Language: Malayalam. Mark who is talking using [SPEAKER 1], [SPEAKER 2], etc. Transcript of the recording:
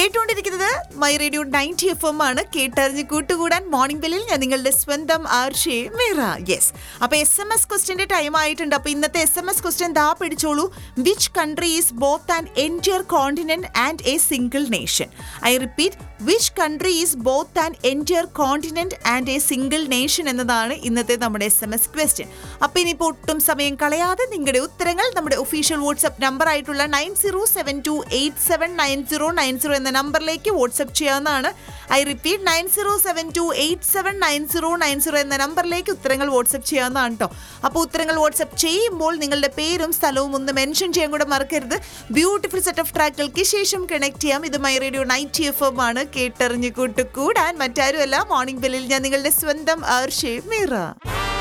[SPEAKER 1] കേട്ടുകൊണ്ടിരിക്കുന്നത് my radio ninety F M ആണ് കേട്ടറിഞ്ഞ് കൂട്ടുകൂടാൻ മോർണിംഗ് ബെല്ലിൽ ഞാൻ നിങ്ങളുടെ സ്വന്തം ആർഷേ മീറ യെസ് അപ്പൊ എസ് എം എസ് ക്വസ്റ്റിന്റെ ടൈം ആയിട്ടുണ്ട് അപ്പൊ ഇന്നത്തെ എസ് എം എസ് ക്വസ്റ്റ്യൻ ദാ പിടിച്ചോളൂ which country is both and entire continent and a single nation I repeat which country is both and entire continent and a single nation എന്നതാണ് ഇന്നത്തെ നമ്മുടെ എസ് എം എസ് ക്വസ്റ്റ്യൻ അപ്പൊ ഇനിയിപ്പോൾ ഒട്ടും സമയം കളയാതെ നിങ്ങളുടെ ഉത്തരങ്ങൾ നമ്മുടെ ഒഫീഷ്യൽ വാട്സ്ആപ്പ് നമ്പർ ആയിട്ടുള്ള nine zero seven two eight seven nine zero nine zero എന്ന നമ്പറിലേക്ക് വാട്സ്ആപ്പ് ചെയ്യാവുന്നതാണ് I repeat nine zero seven two eight seven nine zero nine zero എന്ന നമ്പറിലേക്ക് ഉത്തരങ്ങൾ വാട്സ്ആപ്പ് ചെയ്യാവുന്നതാണ് കേട്ടോ അപ്പോൾ ഉത്തരങ്ങൾ വാട്സ്ആപ്പ് ചെയ്യുമ്പോൾ നിങ്ങളുടെ പേരും സ്ഥലവും ഒന്ന് മെൻഷൻ ചെയ്യാൻ കൂടെ മറക്കരുത് ബ്യൂട്ടിഫുൾ സെറ്റ് ഓഫ് ട്രാക്കുകൾക്ക് ശേഷം കണക്ട് ചെയ്യാം ഇത് my radio night F M ആണ് കേട്ടറിഞ്ഞു കൂട്ടുകൂടാൻ മറ്റാരുമല്ല മോർണിംഗ് ബെല്ലിൽ ഞാൻ നിങ്ങളുടെ സ്വന്തം ആർഷേ മീറ